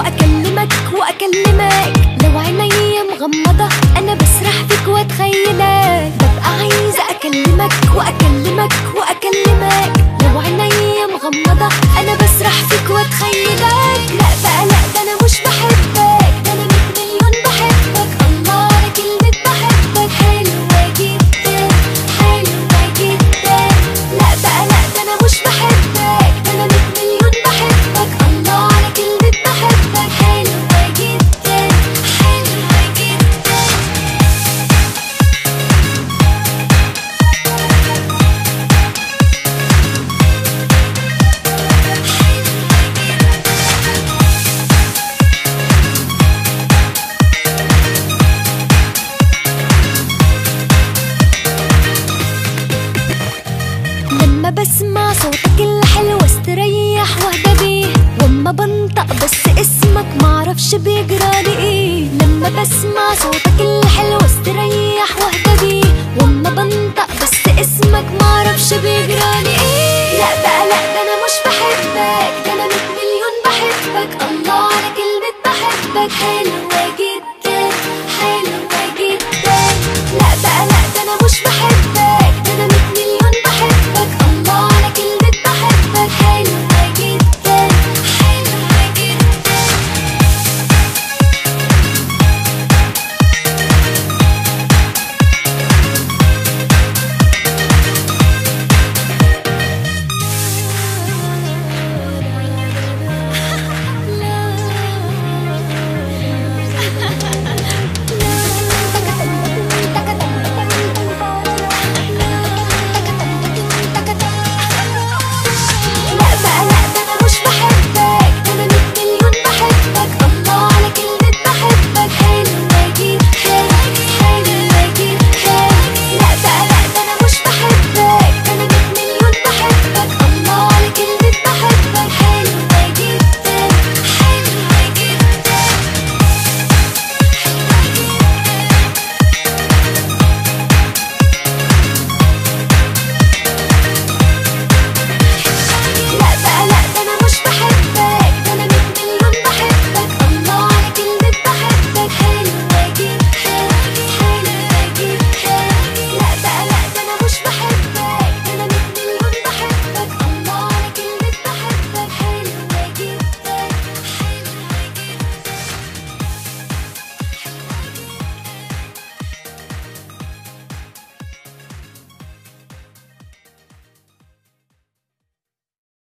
واكلمك واكلمك لو عيني مغمضة انا بسرح فيك واتخيلك ببقى عايزة اكلمك واكلمك واكلمك لو عيني مغمضة انا بسرح فيك واتخيلك لا بقى لا ده انا مش بحبك ده انا مية مليون بحبك الله على كلمة بحبك حلوة جدا حلوة جدا لا بقى لا ده انا مش بحبك ده انا مية مليون بحبك الله على كلمة بحبك حلوة جدا حلوة جدا لما بسمع صوتك الحلو استريح واهدى بيه واما بنطق بس اسمك معرفش بيجرالي ايه لما بسمع صوتك الحلو استريح واهدى بيه واما بنطق بس اسمك معرفش بيجرالي ايه لا بقى لا ده انا مش بحبك ده انا مية مليون بحبك الله على كلمة بحبك حلو